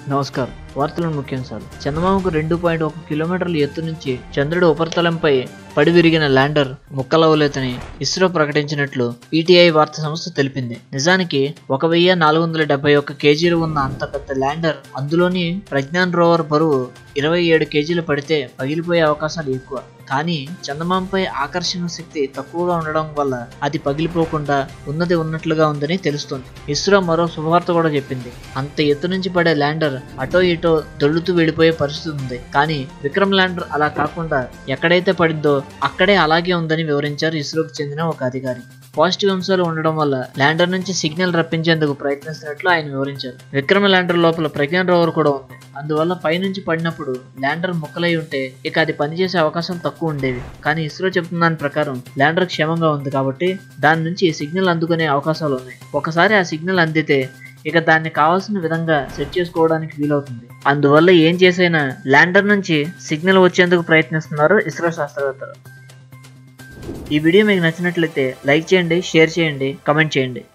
నమస్కారం వార్తలను ముఖ్యాంశాలు చందమామకు రెండు పాయింట్ ఒక కిలోమీటర్ల ఎత్తు నుంచి చంద్రుడి ఉపరితలంపై పడి విరిగిన ల్యాండర్ ముక్కలవలేదని ఇస్రో ప్రకటించినట్లు పీటీఐ వార్తా సంస్థ తెలిపింది నిజానికి ఒక వెయ్యి నాలుగు వందల డెబ్బై ఒక్క కేజీలు ఉన్న అంత పెద్ద ల్యాండర్ అందులోని ప్రజ్ఞాన్ రోవర్ బరువు ఇరవై ఏడు కేజీలు పడితే పగిలిపోయే అవకాశాలు ఎక్కువ కానీ చందమామపై ఆకర్షణ శక్తి తక్కువగా ఉండడం వల్ల అది పగిలిపోకుండా ఉన్నది ఉన్నట్లుగా ఉందని తెలుస్తుంది ఇస్రో మరో శుభవార్త కూడా చెప్పింది అంత ఎత్తు నుంచి పడే ల్యాండర్ అటో ఇటో దొల్లుతూ వెళ్ళిపోయే పరిస్థితి ఉంది కానీ విక్రమ్ ల్యాండర్ అలా కాకుండా ఎక్కడైతే పడిందో అక్కడే అలాగే ఉందని వివరించారు ఇస్రోకి చెందిన ఒక అధికారి పాజిటివ్ అంశాలు ఉండడం వల్ల ల్యాండర్ నుంచి సిగ్నల్ రప్పించేందుకు ప్రయత్నిస్తున్నట్లు ఆయన వివరించారు విక్రమ్ ల్యాండర్ లోపల ప్రజ్ఞాన్ రోవర్ కూడా ఉంది అందువల్ల పైనుంచి పడినప్పుడు ల్యాండర్ ముక్కలై ఉంటే ఇక అది పనిచేసే అవకాశం తక్కువ ఉండేవి కానీ ఇస్రో చెప్తున్న దాని ప్రకారం ల్యాండర్ క్షేమంగా ఉంది కాబట్టి దాని నుంచి సిగ్నల్ అందుకునే అవకాశాలు ఉన్నాయి ఒకసారి ఆ సిగ్నల్ అందితే ఇక దాన్ని కావాల్సిన విధంగా సెట్ చేసుకోవడానికి వీలవుతుంది అందువల్ల ఏం చేసైనా ల్యాండర్ నుంచి సిగ్నల్ వచ్చేందుకు ప్రయత్నిస్తున్నారు ఇస్రో శాస్త్రవేత్తలు ఈ వీడియో మీకు నచ్చినట్లయితే లైక్ చేయండి షేర్ చేయండి కమెంట్ చేయండి